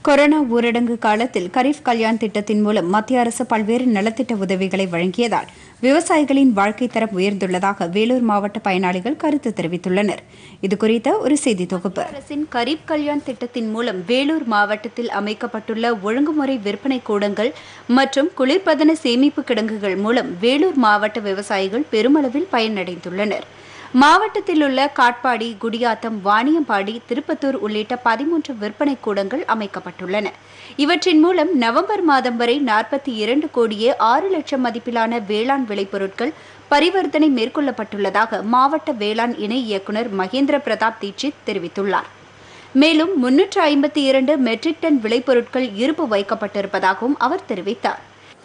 corona ஊரடங்கு காலத்தில் கரீப் கல்யாண் திட்டத்தின் மூலம் மத்திய அரசு பல்வேறு நலத்திட்ட உதவிகளை வழங்கியதால் விவசாயிகளின் வாழ்க்கை தரம் உயர்ந்துள்ளதாக வேலூர் மாவட்ட பயனாளிகள் கருத்து தெரிவித்துள்ளனர் இதுகுறித்த ஒரு செய்தி தொகுப்பு அரசின் கரீப் கல்யாண் திட்டத்தின் மூலம் வேலூர் மாவட்டத்தில் அமைக்கப்பட்டுள்ள ஒழுங்குமுறை விற்பனை கூடங்கள் மற்றும் குளிர்பதன சேமிப்பு கிடங்குகள் மூலம் வேலூர் மாவட்ட விவசாயிகள் பெருமளவில் பயனடைந்துள்ளனர் மாவட்டத்தில் உள்ள காட்பாடி குடியாத்தம் வாணியம்பாடி திருப்பத்தூர் உள்ளிட்ட பதிமூன்று விற்பனை கூடங்கள் அமைக்கப்பட்டுள்ளன இவற்றின் மூலம் நவம்பர் மாதம் வரை நாற்பத்தி இரண்டு கோடியே ஆறு லட்சம் மதிப்பிலான வேளாண் விளைபொருட்கள் பரிவர்த்தனை மேற்கொள்ளப்பட்டுள்ளதாக மாவட்ட வேளாண் இணை இயக்குநர் மகேந்திர பிரதாப் தீட்சித் தெரிவித்துள்ளார் மேலும் முன்னூற்று ஐம்பத்தி இரண்டு மெட்ரிக் டன் விளைபொருட்கள் இருப்பு வைக்கப்பட்டிருப்பதாகவும் அவர் தெரிவித்தார்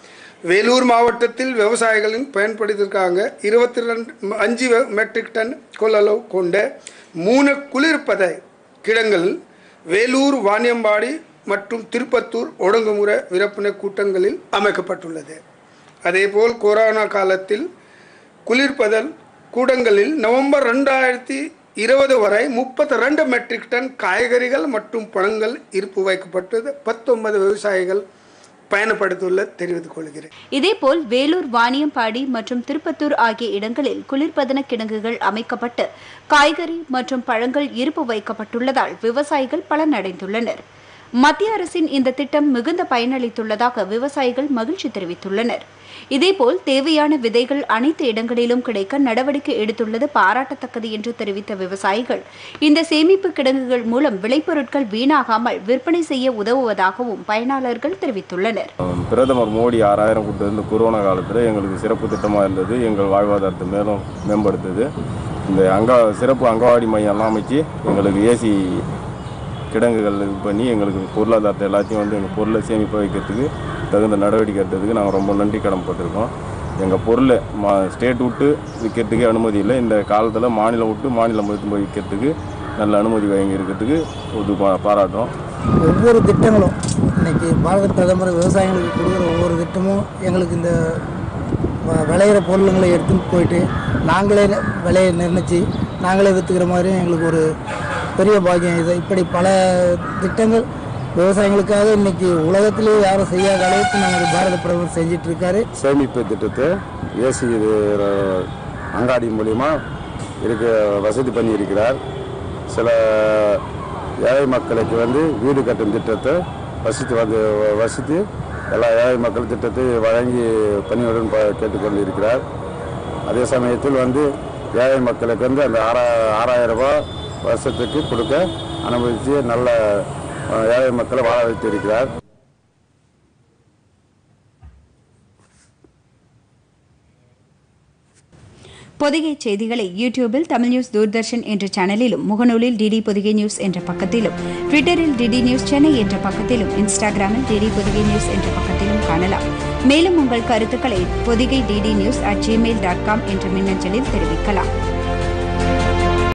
வேலூர் மாவட்டத்தில் விவசாயிகளின் பயன்படுத்தியிருக்காங்க இருபத்தி ரெண்டு அஞ்சு மெட்ரிக் டன் கொள்ளளவு கொண்ட மூணு குளிர்பத கிடங்கள் வேலூர் வாணியம்பாடி மற்றும் திருப்பத்தூர் ஒழுங்குமுறை விற்பனை கூட்டங்களில் அமைக்கப்பட்டுள்ளது அதேபோல் கொரோனா காலத்தில் குளிர்பதல் கூடங்களில் நவம்பர் ரெண்டாயிரத்தி இருபது வரை முப்பத்தி ரெண்டு மெட்ரிக் டன் காய்கறிகள் மற்றும் பழங்கள் இருப்பு வைக்கப்பட்டது பத்தொன்பது விவசாயிகள் பயணப்படுத்தியுள்ள தெரிவித்துக் கொள்கிறேன் இதேபோல் வேலூர் வாணியம்பாடி மற்றும் திருப்பத்தூர் ஆகிய இடங்களில் குளிர்பதன கிடங்குகள் அமைக்கப்பட்டு காய்கறி மற்றும் பழங்கள் இருப்பு வைக்கப்பட்டுள்ளதால் விவசாயிகள் பலனடைந்துள்ளனர் மத்திய அரசின் இந்த திட்டம் மிகுந்த பயனளித்துள்ளதாக விவசாயிகள் மகிழ்ச்சி தெரிவித்துள்ளனர் இதேபோல் தேவையான விதைகள் அனைத்து இடங்களிலும் கிடைக்க நடவடிக்கை எடுத்துள்ளது பாராட்டத்தக்கது என்று தெரிவித்த விவசாயிகள் இந்த சேமிப்பு கிடங்குகள் மூலம் விளைபொருட்கள் வீணாகாமல் விற்பனை செய்ய உதவுவதாகவும் பயனாளர்கள் தெரிவித்துள்ளனர் பிரதமர் மோடி ஆறாயிரம் கொடுத்தது இந்த கொரோனா காலத்தில் எங்களுக்கு சிறப்பு திட்டமாக இருந்தது எங்கள் வாழ்வாதாரத்தை மேலும் மேம்படுத்துது இந்த அங்கா சிறப்பு அங்கவாடி மையம்லாம் அமைச்சு எங்களுக்கு ஏசி கிடங்குகள் இது பண்ணி எங்களுக்கு பொருளாதாரத்தை எல்லாத்தையும் வந்து எங்கள் பொருளை சேமிப்பு வைக்கிறதுக்கு தகுந்த நடவடிக்கை எடுத்ததுக்கு நாங்கள் ரொம்ப நன்றி கடமைப்பட்டிருக்கோம் எங்கள் பொருளை மா ஸ்டேட் விட்டு விற்கிறதுக்கு அனுமதி இல்லை இந்த காலத்தில் மாநிலம் விட்டு மாநிலம் எடுத்து போய் விற்கிறதுக்கு நல்ல அனுமதி வழங்கி இருக்கிறதுக்கு ஒரு பா- பாராட்டுறோம் ஒவ்வொரு திட்டங்களும் இன்னைக்கு பாரத பிரதமர் விவசாயிகளுக்கு கொடுக்குற ஒவ்வொரு திட்டமும் எங்களுக்கு இந்த வ- விளையிற பொருளுங்களை எடுத்துன்னு போயிட்டு நாங்களே ந- விலையை நிர்ணயிச்சு நாங்களே விற்றுக்கிற மாதிரியும் எங்களுக்கு ஒரு பெரிய பாக்கியம் இது இப்படி பல திட்டங்கள் விவசாயிகளுக்காக இன்னைக்கு உலகத்திலேயே யாரும் செய்யாத அளவுக்கு நமது பாரத பிரதமர் செஞ்சிட்டு இருக்காரு சேமிப்பு திட்டத்தை ஏசி அங்காடி மூலிமா இருக்க வசதி பண்ணி இருக்கிறார் சில ஏழை மக்களுக்கு வந்து வீடு கட்டும் திட்டத்தை வசித்து வந்து வசித்து எல்லா ஏழை மக்கள் திட்டத்தை வழங்கி பணியுடன் ப- கேட்டுக்கொண்டு இருக்கிறார் அதே சமயத்தில் வந்து ஏழை மக்களுக்கு வந்து அந்த ஆறா ஆறாயிரம் ரூபாய் வருஷத்துக்கு கொடுக்க அனுமதித்து நல்ல அஹ், ஏழை மக்களை வாழ வைத்து இருக்கிறார் பொதிகை செய்திகளை யூடியூபில் தமிழ் நியூஸ் தூர்தர்ஷன் என்ற சேனலிலும் முகநூலில் டிடி பொதிகை நியூஸ் என்ற பக்கத்திலும் ட்விட்டரில் டிடி நியூஸ் சென்னை என்ற பக்கத்திலும் இன்ஸ்டாகிராமில் டிடி பொதிகை நியூஸ் என்ற பக்கத்திலும் காணலாம் மேலும் உங்கள் கருத்துக்களை Podhigai DD news at Gmail dot com என்ற மின்னஞ்சலில் தெரிவிக்கலாம்